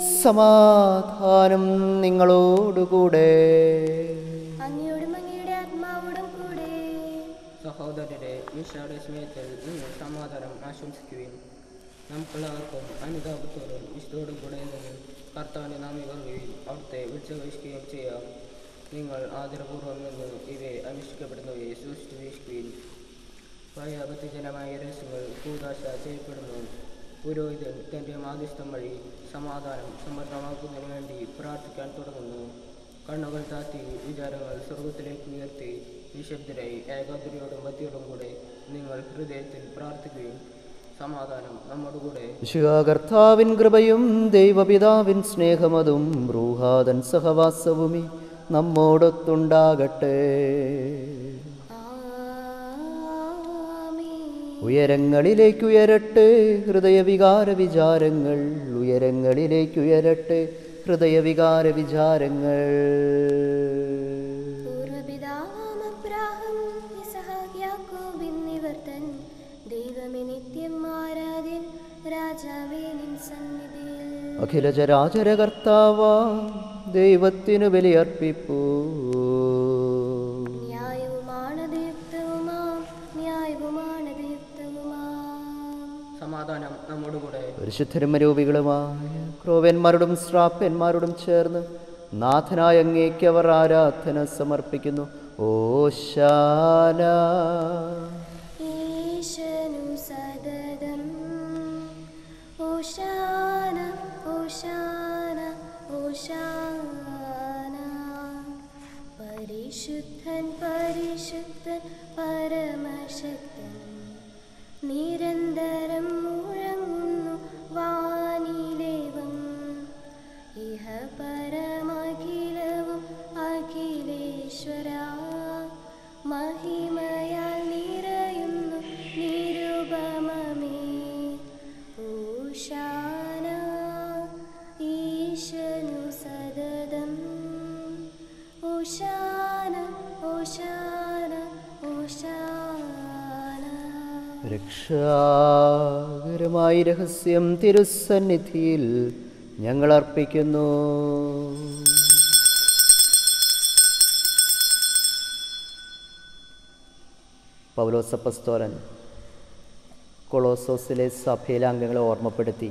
സമാധാനം നിങ്ങളോടുകൂടെ അങ്ങയോടും അങ്ങയുടെ ആത്മാവോടും കൂടെ സഹോദരരെ മിഷയുടെ സ്നേഹത്തിൽ നിങ്ങൾ സമാധാനം ആശംസിക്കുകയും നമുക്കെല്ലാവർക്കും അനുതാപത്തോടും ഇഷ്ടത്തോടും കൂടെ നിന്ന് കർത്താവിനെ നാമി പറയുകയും അവിടുത്തെ വിളിച്ചപേക്ഷിക്കുകയും ചെയ്യാം നിങ്ങൾ ആദരപൂർവ്വം നിന്ന് ഇവയെ അനുഷ്ഠിക്കപ്പെടുന്നവയെ സൂക്ഷിച്ചു വീക്ഷിക്കുകയും ഭയഭക്തിജനമായ രഹസ്യങ്ങൾ കൂതാശ ചെയ്യപ്പെടുന്നു പുരോഹിതൻ തൻ്റെ മാധ്യസ്ഥം വഴി സമാധാനം സമൃദ്ധമാക്കുന്നതിന് വേണ്ടി പ്രാർത്ഥിക്കാൻ തുടങ്ങുന്നു കണ്ണുകൾ താത്തി വിചാരങ്ങൾ സ്വർഗത്തിലേക്ക് ഉയർത്തി നിശബ്ദരായി ഏകാഗ്രയോടും ഭക്തിയോടും കൂടെ നിങ്ങൾ ഹൃദയത്തിൽ പ്രാർത്ഥിക്കുകയും സമാധാനം നമ്മുടെ കൂടെ കർത്താവിൻ കൃപയും ദൈവപിതാവിൻ സ്നേഹമതും ബ്രൂഹാദൻ സഹവാസവുമി നമ്മോടൊത്തുണ്ടാകട്ടെ ആമേ ഉയരങ്ങളിലേക്ക് ഉയരട്ടെ ഹൃദയവികാര വിചാരങ്ങൾ ഉയരങ്ങളിലേക്ക് ഉയരട്ടെ ഹൃദയവികാര വിചാരങ്ങൾ പൂർവപിതാവാം അബ്രാഹം ഇസഹാക്ക് യാക്കോബ് എന്നിവർ തൻ ദൈവമേ നിത്യം ആരാധ്യൻ രാജാവേ നിൻ സന്നിധിയിൽ അഖില ചരാചര കർത്താവ ദൈവത്തിനു ബലിയർപ്പിപ്പൂ ന്യായവുമാണ് ദയുക്തവുമാം ന്യായവുമാണ് ദയുക്തവുമാം സമാധാനം നമ്മുടെ കൂടെ പരിശുദ്ധരും രൂപികളുമായ ക്രോവന്മാരോടും ശ്രാപ്പന്മാരോടും ചേർന്ന് നാഥനായ അങ്ങേക്ക് അവർ ആരാധന സമർപ്പിക്കുന്നു ഓശാന ഈശനു സതതം ഓശാന ഓശാന ഓശാന പരിശുദ്ധൻ പരിശുദ്ധൻ പരമശക്തൻ നിരന്തരം മുഴങ്ങുന്നു വാനിലേവം ഇഹ പരമഖിലവും അഖിലേശ്വര മഹിമയാൽ നിറയുന്നു നിരുപമമേ ഓശാന ഈശനു സതതം ഓശാന ഓശാന ഓശാന രക്ഷാകരമായ രഹസ്യം തിരുസന്നിധിയിൽ ഞങ്ങൾ അർപ്പിക്കുന്നു പൗലോസപ്പസ്തോലൻ കൊളോസോസിലെ സഭയിലെ അംഗങ്ങളെ ഓർമ്മപ്പെടുത്തി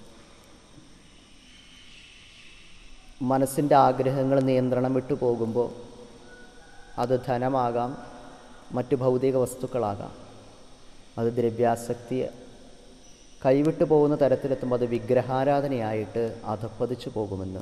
മനസ്സിൻ്റെ ആഗ്രഹങ്ങൾ നിയന്ത്രണം വിട്ടു പോകുമ്പോൾ അത് ധനമാകാം മറ്റു ഭൗതിക വസ്തുക്കളാകാം അത് ദ്രവ്യാസക്തിയെ കൈവിട്ടു പോകുന്ന തരത്തിലെത്തുമ്പോൾ അത് വിഗ്രഹാരാധനയായിട്ട് അധപ്പതിച്ചു പോകുമെന്ന്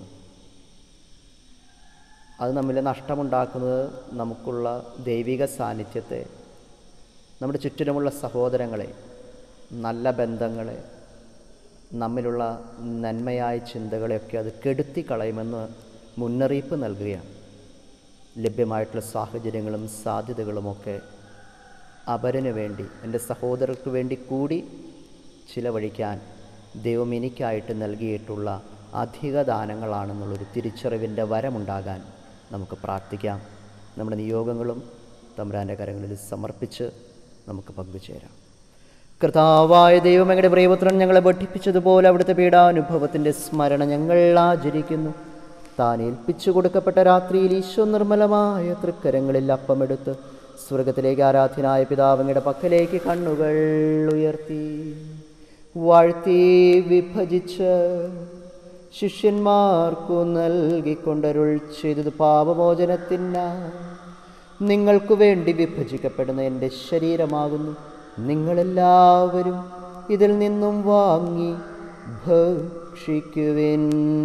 അത് നമ്മിൽ നഷ്ടമുണ്ടാക്കുന്നത് നമുക്കുള്ള ദൈവിക സാന്നിധ്യത്തെ നമ്മുടെ ചുറ്റിലുമുള്ള സഹോദരങ്ങളെ നല്ല ബന്ധങ്ങളെ നമ്മിലുള്ള നന്മയായ ചിന്തകളെയൊക്കെ അത് കെടുത്തി കളയുമെന്ന് മുന്നറിയിപ്പ് നൽകുകയാണ് ലഭ്യമായിട്ടുള്ള സാഹചര്യങ്ങളും സാധ്യതകളുമൊക്കെ അപരന് വേണ്ടി എൻ്റെ സഹോദരർക്ക് വേണ്ടി കൂടി ചിലവഴിക്കാൻ ദൈവം എനിക്കായിട്ട് നൽകിയിട്ടുള്ള അധിക ദാനങ്ങളാണെന്നുള്ളൊരു തിരിച്ചറിവിൻ്റെ വരമുണ്ടാകാൻ നമുക്ക് പ്രാർത്ഥിക്കാം നമ്മുടെ നിയോഗങ്ങളും തമ്പുരാൻ്റെ കരങ്ങളിൽ സമർപ്പിച്ച് നമുക്ക് പങ്കുചേരാം കർത്താവായ ദൈവം ഞങ്ങളുടെ പ്രിയപുത്രൻ ഞങ്ങളെ പഠിപ്പിച്ചതുപോലെ അവിടുത്തെ പീഡാനുഭവത്തിൻ്റെ സ്മരണ ഞങ്ങൾ ആചരിക്കുന്നു താൻ ഏൽപ്പിച്ചു കൊടുക്കപ്പെട്ട രാത്രിയിൽ ഈശോ നിർമ്മലമായ തൃക്കരങ്ങളിൽ അപ്പമെടുത്ത് സ്വർഗത്തിലേക്ക് ആരാധ്യനായ പിതാവങ്ങയുടെ പക്കലേക്ക് കണ്ണുകൾ ഉയർത്തി വാഴ്ത്തി വിഭജിച്ച് ശിഷ്യന്മാർക്കു നൽകിക്കൊണ്ടരുൾ ചെയ്തത് പാപമോചനത്തിനാ നിങ്ങൾക്കു വേണ്ടി വിഭജിക്കപ്പെടുന്ന എൻ്റെ ശരീരമാകുന്നു നിങ്ങളെല്ലാവരും ഇതിൽ നിന്നും വാങ്ങി ഭക്ഷിക്കുവിൻ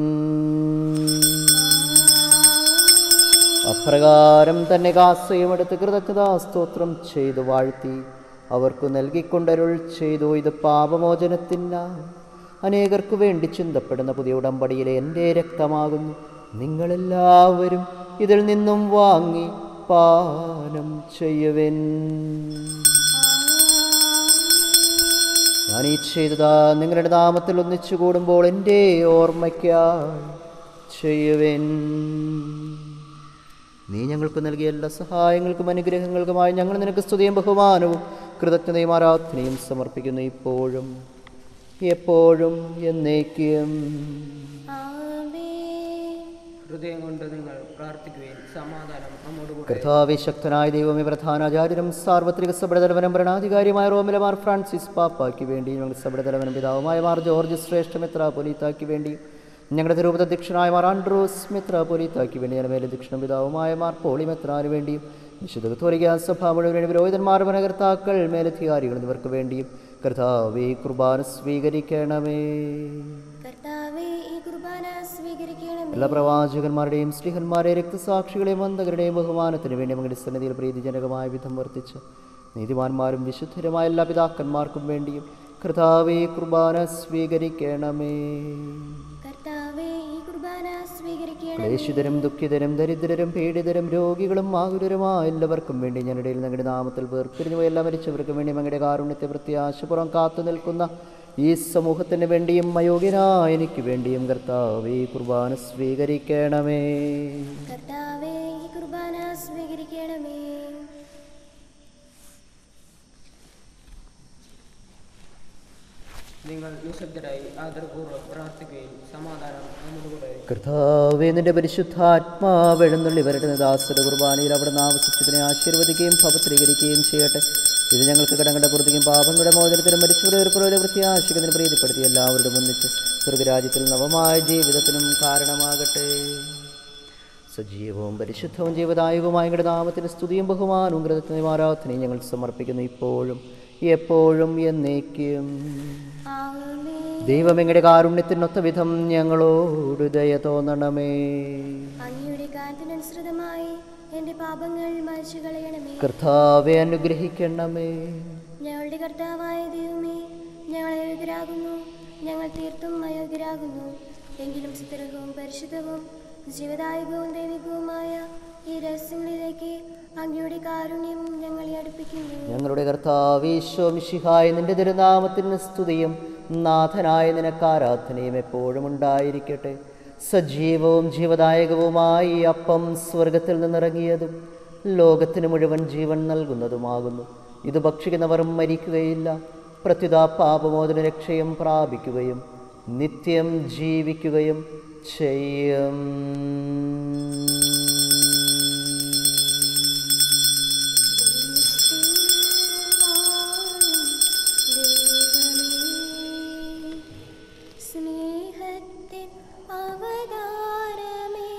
അപ്രകാരം തന്നെ കാസയുമെടുത്ത് കൃതജ്ഞതാ സ്തോത്രം ചെയ്തു വാഴ്ത്തി അവർക്കു നൽകിക്കൊണ്ടരുൾ ചെയ്തു ഇത് പാപമോചനത്തിനായി അനേകർക്കു വേണ്ടി ചിന്തപ്പെടുന്ന പുതിയ ഉടമ്പടിയിലെ എൻ്റെ രക്തമാകുന്നു നിങ്ങളെല്ലാവരും ഇതിൽ നിന്നും വാങ്ങി പാനം ചെയ്യുവിൻ ഞാൻ ഈ ചെയ്തതാ നിങ്ങളുടെ നാമത്തിൽ ഒന്നിച്ചു കൂടുമ്പോൾ എൻ്റെ ഓർമ്മയ്ക്കായി ചെയ്യുവിൻ നീ ഞങ്ങൾക്ക് നൽകിയ എല്ലാ സഹായങ്ങൾക്കും അനുഗ്രഹങ്ങൾക്കുമായി ഞങ്ങൾ നിനക്ക് സ്തുതിയും ബഹുമാനവും കൃതജ്ഞതയും ആരാധനയും സമർപ്പിക്കുന്നു ഇപ്പോഴും എപ്പോഴും എന്നേക്കും ആമേൻ ഹൃദയം കൊണ്ട് നിങ്ങൾ പ്രാർത്ഥിക്കുകയും സമാധാനം നമ്മോടുകൂടെ കർത്താവെ ശക്തനായ ദൈവമേ പ്രധാനാചാര്യരും സാർവത്രിക സഭടതലവനും ഭരണാധികാരിയുമായ റോമിലെ മാർ ഫ്രാൻസിസ് പാപ്പായ്ക്ക് വേണ്ടി ഞങ്ങളുടെ സഭടതലവനും പിതാവുമായ മാർ ജോർജ് ശ്രേഷ്ഠ മെത്രാപൊലീത്താക്ക് വേണ്ടി ഞങ്ങളുടെ തിരുപതി അധ്യക്ഷനായ മാർ ആൻഡ്രോസ് മെത്രാപൊലീത്താക്ക് വേണ്ടി ഞങ്ങളുടെ മേലധ്യക്ഷനും പിതാവുമായ മാർ പോളി മെത്രാന് വേണ്ടിയും വിശുദ്ധ കത്തോലിക്ക സഭ മുഴുവൻ പുരോഹിതന്മാർ ഭരണകർത്താക്കൾ മേലധികാരികൾ എന്നിവർക്ക് വേണ്ടിയും കർത്താവെ കുർബാന സ്വീകരിക്കണമേ കർത്താവേ ഈ കുർബാന സ്വീകരിക്കണമേ എല്ലാ പ്രവാചകന്മാരുടെയും സ്ത്രീഹന്മാരെ രക്തസാക്ഷികളെയും വന്ദകരുടെയും ബഹുമാനത്തിന് വേണ്ടി മകളുടെ സന്നിധിയിൽ പ്രീതിജനകമായ വിധം വർത്തിച്ച് നീതിമാന്മാരും വിശുദ്ധരുമായ എല്ലാ പിതാക്കന്മാർക്കും വേണ്ടിയും കർത്താവെ കുർബാന സ്വീകരിക്കണമേ കർത്താവേ ഈ കുർബാന സ്വീകരിക്കണമേ ക്ലേശിതരും ദുഃഖിതരും ദരിദ്രരും പീഡിതരും രോഗികളും ആകുലരുമായ എല്ലാവർക്കും വേണ്ടി ഞാനിടയിൽ ഞങ്ങളുടെ നാമത്തിൽ വേർപിരിഞ്ഞു പോയ എല്ലാ മരിച്ചവർക്കും വേണ്ടി ഞങ്ങളുടെ കാരുണ്യത്തെ പ്രത്യാശപുറം കാത്തു നിൽക്കുന്ന ഈ സമൂഹത്തിന് വേണ്ടിയും അയോഗ്യനായ എനിക്ക് വേണ്ടിയും കർത്താവേ കുർബാന സ്വീകരിക്കണമേ കർത്താവേ ഈ കുർബാന സ്വീകരിക്കണമേ നിങ്ങൾ നിശബ്ദരായി ആദരപൂർവ്വം പ്രാർത്ഥിക്കുകയും സമാധാനം നമ്മോടുകൂടെ കർത്താവേ നിന്റെ പരിശുദ്ധാത്മാവ് എഴുന്നള്ളി വരട്ടെ ദാസര കുർബാനയിൽ അവിടെ ആവശ്യിച്ചതിനെ ആശീർവദിക്കുകയും ഭവത്രീകരിക്കുകയും ചെയ്യട്ടെ ഇത് ഞങ്ങൾക്ക് കടങ്ങളുടെ പുറത്തേക്കും പാപങ്ങളുടെ മോചനത്തിനും മരിച്ചവരെ ഒരു വൃത്തിയാശിക്കുന്നതിന് പ്രീതിപ്പെടുത്തി എല്ലാവരോടും ഒന്നിച്ച് സ്വർഗരാജ്യത്തിൽ നവമായ ജീവിതത്തിനും കാരണമാകട്ടെ സജീവവും പരിശുദ്ധവും ജീവദായകവുമായ ഞങ്ങളുടെ നാമത്തിന് സ്തുതിയും ബഹുമാനവും കൃതജ്ഞതയും ആരാധനയും ഞങ്ങൾ സമർപ്പിക്കുന്നു ഇപ്പോഴും എപ്പോഴും എന്നേക്കും ആമേൻ ദൈവം എങ്ങളുടെ കാരുണ്യത്തിനൊത്ത വിധം ഞങ്ങളോട് ദയ തോന്നണമേ അങ്ങയുടെ കാലത്തിനനുസൃതമായി എൻ്റെ പാപങ്ങൾ മായ്ച്ചു കളയണമേ കർത്താവെ അനുഗ്രഹിക്കണമേ ഞങ്ങളുടെ കർത്താവായ ദൈവമേ ഞങ്ങൾ അയോഗ്യരാകുന്നു ഞങ്ങൾ തീർത്തും അയോഗ്യരാകുന്നു എങ്കിലും സുതരവും പരിശുദ്ധവും ജീവദായകവും ദൈവികവുമായ ഈ രഹസ്യങ്ങളിലേക്ക് അങ്ങയുടെ കാരുണ്യം ഞങ്ങളെ അടുപ്പിക്കുന്നു ഞങ്ങളുടെ കർത്താവീശോ മിശിഹായ നിന്റെ തിരുനാമത്തിന് സ്തുതിയും നാഥനായ നിനക്ക് ആരാധനയും എപ്പോഴും ഉണ്ടായിരിക്കട്ടെ സജീവവും ജീവദായകവുമായ ഈ അപ്പം സ്വർഗത്തിൽ നിന്നിറങ്ങിയതും ലോകത്തിന് മുഴുവൻ ജീവൻ നൽകുന്നതുമാകുന്നു ഇത് ഭക്ഷിക്കുന്നവർ മരിക്കുകയില്ല പ്രത്യുത പാപമോചന രക്ഷയും പ്രാപിക്കുകയും നിത്യം ജീവിക്കുകയും ചെയ്യും സ്നേഹത്തിൻ അവതാരമേ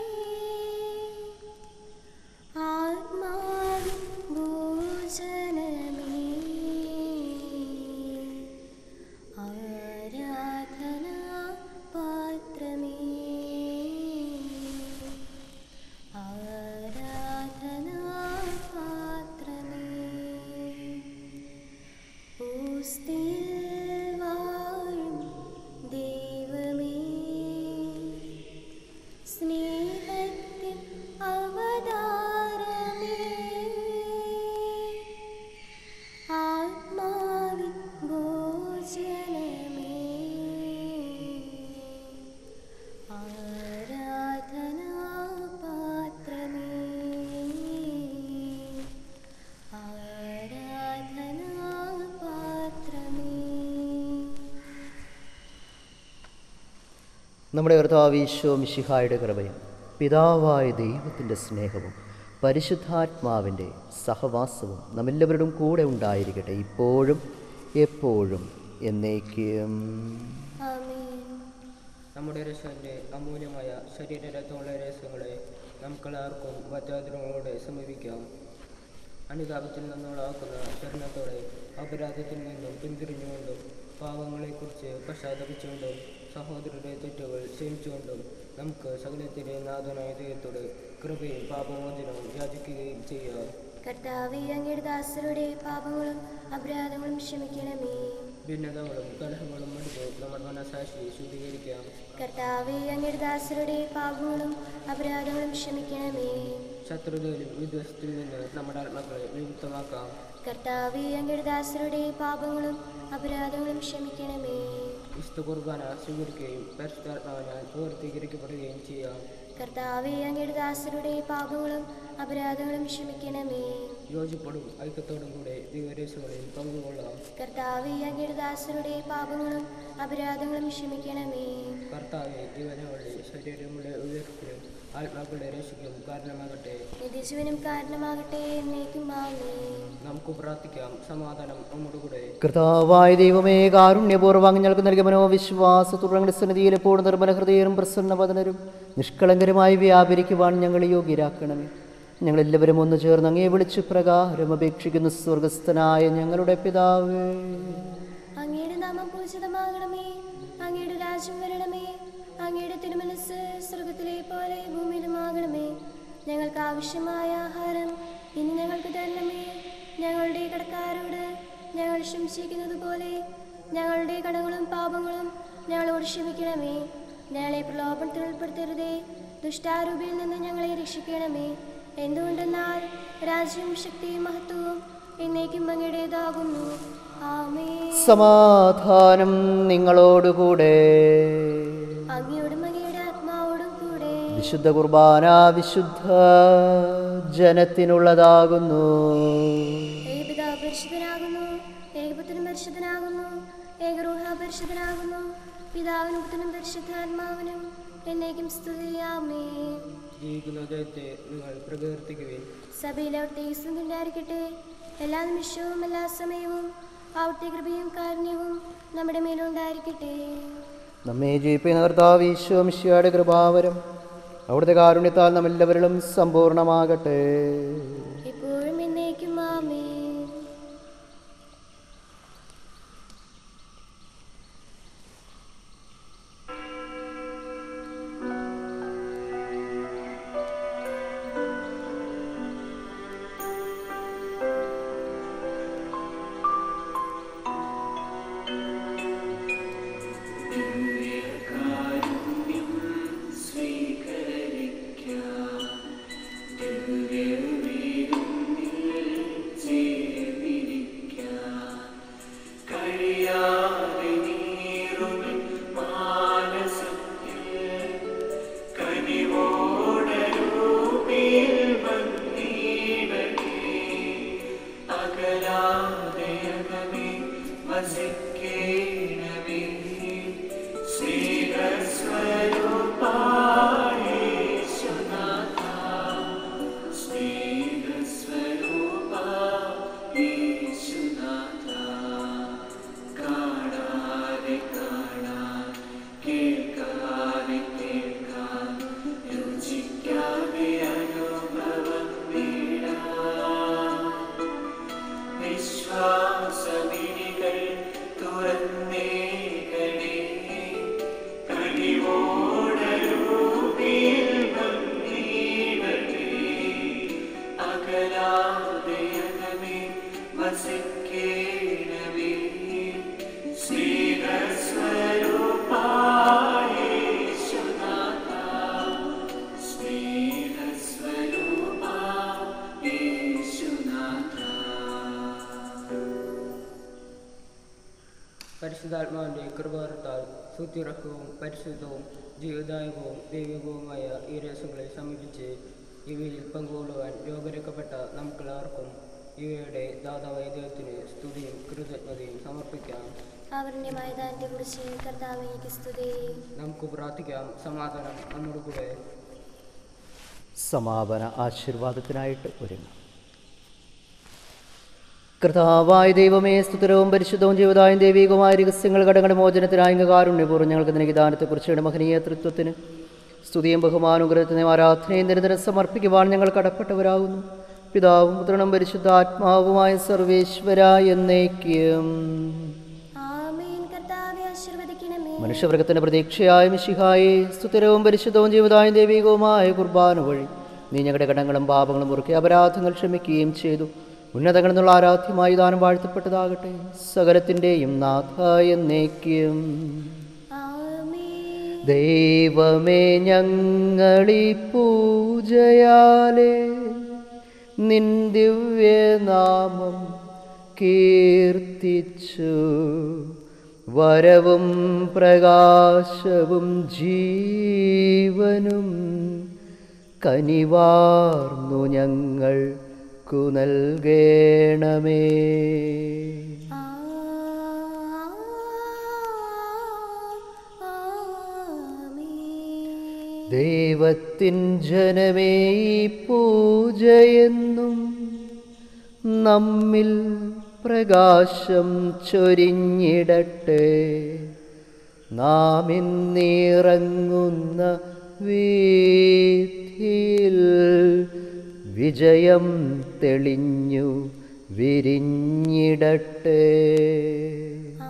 ആത്മാവിൻ ഭോജനമേ ആരാധന പാത്രമേ ആരാധന പാത്രമേ ഓസ്തിയിൽ വാഴും ദൈവമേ സ്നേഹത്തിൻ അവതാരമേ ആത്മാവിൻ ഭോജനമേ ആരാധനാ പാത്രമേ ആരാധനാ പാത്രമേ നമ്മുടെ കർത്താവീശോ മിശിഹായുടെ കൃപയും പിതാവായ ദൈവത്തിൻ്റെ സ്നേഹവും പരിശുദ്ധാത്മാവിൻ്റെ സഹവാസവും നമ്മെല്ലാവരുടെയും കൂടെ ഉണ്ടായിരിക്കട്ടെ ഇപ്പോഴും എപ്പോഴും എന്നേക്കും ആമേൻ നമ്മുടെ രസന്റെ അമൂല്യമായ ശരീരരത്വമുള്ള രസങ്ങളെ നമുക്കെല്ലാവർക്കും വറ്റാതിരങ്ങളോടെ സമീപിക്കാം അനുതാപത്തിൽ നിന്നുളാക്കുന്ന ശരണത്തോടെ അപരാധത്തിൽ നിന്നും പിന്തിരിഞ്ഞുകൊണ്ടും പാവങ്ങളെക്കുറിച്ച് പശ്ചാത്തപിച്ചുകൊണ്ടും സഹോദരരുടെ തെറ്റുകൾ ക്ഷമിച്ചുകൊണ്ടും നമുക്ക് സകലത്തിലെ നാഥനായ ദൈവത്തോട് കൃപയും പാപമോചനവും യാചിക്കുകയും ചെയ്യാം കർത്താവെ അങ്ങയുടെ ദാസരുടെ പാപങ്ങളും അപരാധങ്ങളും ക്ഷമിക്കണമേ ഭിന്നതകളും കലഹങ്ങളും മടുത്ത് നമ്മുടെ മനസാക്ഷി ശുദ്ധീകരിക്കാം കർത്താവെ അങ്ങയുടെ ദാസരുടെ പാപങ്ങളും അപരാധങ്ങളും ക്ഷമിക്കണമേ ശത്രുതയിലും വിദ്വേഷത്തിൽ നിന്ന് നമ്മുടെ ആത്മാക്കളെ വിമുക്തമാക്കാം കർത്താവെ അങ്ങയുടെ ദാസരുടെ പാപങ്ങളും അപരാധങ്ങളും ക്ഷമിക്കണമേ വിശുദ്ധ കുർബാന സ്വീകരിക്കുകയും പരിശുദ്ധാത്മാവിനാൽ പൂർത്തീകരിക്കപ്പെടുകയും ചെയ്യാം കർത്താവെ അങ്ങയുടെ ദാസരുടെ പാപങ്ങളും അപരാധങ്ങളും ക്ഷമിക്കണമേ യോജിപ്പോടും ഐക്യത്തോടും കൂടെ ദൈവരേശങ്ങളിൽ പങ്കുകൊള്ളാം കർത്താവെ അങ്ങയുടെ ദാസരുടെ പാപങ്ങളും അപരാധങ്ങളും ക്ഷമിക്കണമേ കർത്താവെ ജീവനങ്ങളുടെ ശരീരങ്ങളുടെ ഉയർപ്പിനും ആത്മാക്കളുടെ രക്ഷയ്ക്കും കാരണമാകട്ടെ നിത്യജീവനും കാരണമാകട്ടെ എന്നേക്കും ആമേ നമുക്ക് പ്രാർത്ഥിക്കാം സമാധാനം നമ്മുടെ കൂടെ കർത്താവായ ദൈവമേ കാരുണ്യപൂർവ്വം ഞങ്ങൾക്ക് നൽകിയ മനോവിശ്വാസത്തുടങ്ങളുടെ സന്നിധിയിൽ എപ്പോഴും നിർമ്മല ഹൃദയരും പ്രസന്നവദനരും നിഷ്കളങ്കരമായി വ്യാപരിക്കുവാൻ ഞങ്ങൾ യോഗ്യരാക്കണമേ ഞങ്ങളെല്ലാവരും ഒന്ന് ചേർന്ന് അങ്ങേ വിളിച്ച് പ്രകാരം അപേക്ഷിക്കുന്ന സ്വർഗസ്ഥനായ ഞങ്ങളുടെ പിതാവേ അങ്ങയുടെ നാമം പൂജിതമാകണമേ അങ്ങയുടെ രാജ്യം വരണമേ അങ്ങയുടെ തിരുമനസ് സ്വർഗത്തിലെ പോലെ ഭൂമിയിലുമാകണമേ ഞങ്ങൾക്ക് ആവശ്യമായ ആഹാരം ഇനി ഞങ്ങൾക്ക് തരണമേ ഞങ്ങളുടെ കടക്കാരോട് ഞങ്ങൾ ക്ഷമിച്ചിരിക്കുന്നത് പോലെ ഞങ്ങളുടെ കടങ്ങളും പാപങ്ങളും ഞങ്ങളോട് ക്ഷമിക്കണമേ ഞങ്ങളെ പ്രലോഭനത്തിൽ ഉൾപ്പെടുത്തരുതേ ദുഷ്ടാരൂപിയിൽ നിന്ന് ഞങ്ങളെ രക്ഷിക്കണമേ എന്തുകൊണ്ടെന്നാൽ രാജ്യവും ശക്തിയും മഹത്വവും എന്നേക്കും അങ്ങയുടേതാകുന്നു ആമേ സമാധാനം നിങ്ങളോടുകൂടെ അങ്ങയോടും അങ്ങയുടെ ആത്മാവോടും കൂടെ വിശുദ്ധ കുർബാന വിശുദ്ധ ജനത്തിനുള്ളതാകുന്നു ഏകപിതാ പരിശുദ്ധനാകുന്നു ഏകപുത്രനും പരിശുദ്ധനാകുന്നു ഏകരൂഹ പരിശുദ്ധനാകുന്നു പിതാവിനും പുത്രനും പരിശുദ്ധാത്മാവിനും എന്നേക്കും സ്തുതിയാമേ ജീവിക്കുന്ന ദൈവത്തെ നിങ്ങൾ പ്രകീർത്തിക്കുവിൻ സഭയിൽ അവിടുത്തെ ഉണ്ടായിരിക്കട്ടെ എല്ലാ നിമിഷവും എല്ലാ സമയവും അവിടുത്തെ കൃപയും കാരുണ്യവും നമ്മുടെ മേലുണ്ടായിരിക്കട്ടെ നമ്മെ ജയിപ്പിക്കുന്ന കർത്താവ് ഈശോ മിശിയുടെ കൃപാവരം അവിടുത്തെ കാരുണ്യത്താൽ നമ്മെല്ലാവരിലും സമ്പൂർണ്ണമാകട്ടെ ഇപ്പോഴും എന്നേക്കും ആമേ അകലാതയമേ വസിക്കേണമേ സ്നേഹസ്വരൂപായേശുനാഥ സ്നേഹസ്വരൂപായേശുനാഥ കാണാതെ കാണാൻ കേൾക്കാതെ കേൾക്കാൻ രുചിക്കാതെ അനുഭവം നേടാൻ വിശ്വാസമിനികൾ തുറന്നേകണേ കനിവോടരൂപിയിൽ വന്നീടണേ അകലാതെ അകമേ വസിക്കേണമേ സ്നേഹസ്വരൂപായേശുനാഥ പരിശുദ്ധാത്മാവിൻ്റെ കൃപാർത്താൽ സുത്യർഹവും പരിശുദ്ധവും ജീവദായകവും ദൈവികവുമായ ഈ രസങ്ങളെ സമീപിച്ച് ഇവയിൽ പങ്കുകൊള്ളുവാൻ രോഗരക്കപ്പെട്ട നമുക്കെല്ലാവർക്കും ഇവയുടെ ദാതാവായ ദൈവത്തിന് സ്തുതിയും കൃതജ്ഞതയും സമർപ്പിക്കാം ആവരണീയമായ ദാനത്തെ കുറിച്ച് കർത്താവ് എനിക്ക് സ്തുതി നമുക്ക് പ്രാർത്ഥിക്കാം സമാധാനം നമ്മുടെ കൂടെ സമാപന ആശീർവാദത്തിനായിട്ട് ഒരുങ്ങാം കർത്താവായ ദൈവമേ സ്തുതരവും പരിശുദ്ധവും ജീവതായും ദൈവികവുമായ രഹസ്യങ്ങൾ ഘടകങ്ങളുടെ മോചനത്തിനായ കാരുണ്യപൂർവ്വം ഞങ്ങൾക്ക് നൽകിയ ദാനത്തെക്കുറിച്ചുള്ള മഹനീയ തൃത്വത്തിന് സ്തുതിയും ബഹുമാനവും കൃതത്തിനും ആരാധനയും നിരന്തരം സമർപ്പിക്കുവാൻ ഞങ്ങൾ കടപ്പെട്ടവരാകുന്നു പിതാവും പുത്രനും പരിശുദ്ധാത്മാവുമായ സർവേശ്വര എന്നേക്കും ആമേൻ കർത്താവെ ആശീർവദിക്കണമേ മനുഷ്യവർഗത്തിന്റെ പ്രതീക്ഷയായ മിശിഹായെ സ്തുതിരവും പരിശുദ്ധവും ജീവിതായും ദൈവികവുമായ കുർബാന വഴി നീ ഞങ്ങളുടെ കടങ്ങളും പാപങ്ങളും മുറുക്കി അപരാധങ്ങൾ ക്ഷമിക്കുകയും ചെയ്തു ഉന്നതങ്ങളിൽ നിന്നുള്ള ആരാധ്യമായി ദാനം വാഴ്ത്തപ്പെട്ടതാകട്ടെ സകലത്തിൻ്റെയും നാഥ എന്നേക്കും ആമേൻ ദൈവമേ ഞങ്ങളീ പൂജയാലേ നിൻ ദിവ്യനാമം കീർത്തിച്ചു വരവും പ്രകാശവും ജീവനും കനിവാർന്നു ഞങ്ങൾക്കു നൽകേണമേ ആ ആമേൻ ദൈവത്തിൻ ജനമേ ഈ പൂജയെന്നും നമ്മിൽ പ്രകാശം ചൊരിഞ്ഞിടട്ടെ നാം ഇന്നിറങ്ങുന്ന വീഥിയിൽ വിജയം തെളിഞ്ഞു വിരിഞ്ഞിടട്ടെ ആ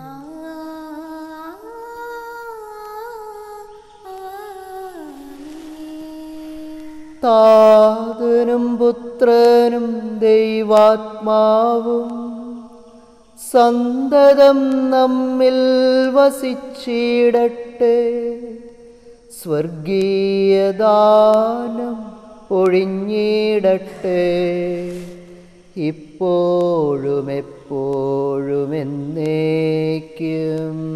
ആമേൻ താതനും പുത്രനും ദൈവാത്മാവും സന്തതം നമ്മിൽ വസിച്ചിടട്ടെ സ്വർഗീയദാനം ഒഴിഞ്ഞിടട്ടെ ഇപ്പോഴും എപ്പോഴും എന്നേക്കും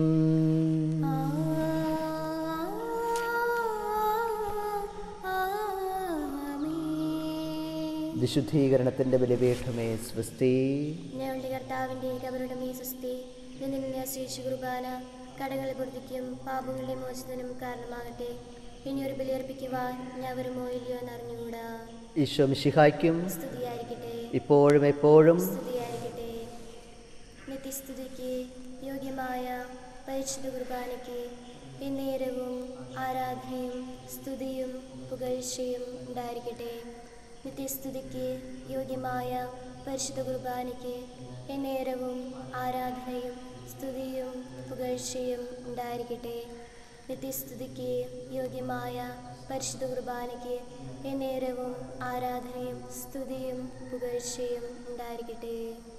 ആമേൻ വിശുദ്ധീകരണത്തിന്റെ ബലിപീഠമേ സ്വസ്തി ഞങ്ങളുടെ കർത്താവിന്റെ കബരുടെ മീ സ്വസ്തി നിന്നിൽ ആശ്രയിച്ചു കുർബാന കടങ്ങളെ പൊറുതിക്കും പാപങ്ങളുടെ മോചനത്തിനും കാരണമാകട്ടെ ഇനി ഒരു ബലിയർപ്പിക്കുവാൻ ഞാൻ വരുമോ ഇല്ലയോ എന്നറിഞ്ഞുകൂടാ ഈശോ മിശിഹായ്ക്കും സ്തുതിയായിരിക്കട്ടെ ഇപ്പോഴും എപ്പോഴും സ്തുതിയായിരിക്കട്ടെ നിത്യസ്തുതിക്ക് യോഗ്യമായ പരിശുദ്ധ കുർബാനയ്ക്ക് എന്നേരവും ആരാധനയും സ്തുതിയും പുകഴ്ചയും ഉണ്ടായിരിക്കട്ടെ നിത്യസ്തുതിക്ക് യോഗ്യമായ പരിശുദ്ധ കുർബാനയ്ക്ക് എന്നേരവും ആരാധനയും സ്തുതിയും പുകഴ്ചയും ഉണ്ടായിരിക്കട്ടെ നിത്യസ്തുതിക്ക് യോഗ്യമായ പരിശുദ്ധ കുർബാനയ്ക്ക് എന്നേരവും ആരാധനയും സ്തുതിയും പുകഴ്ചയും ഉണ്ടായിരിക്കട്ടെ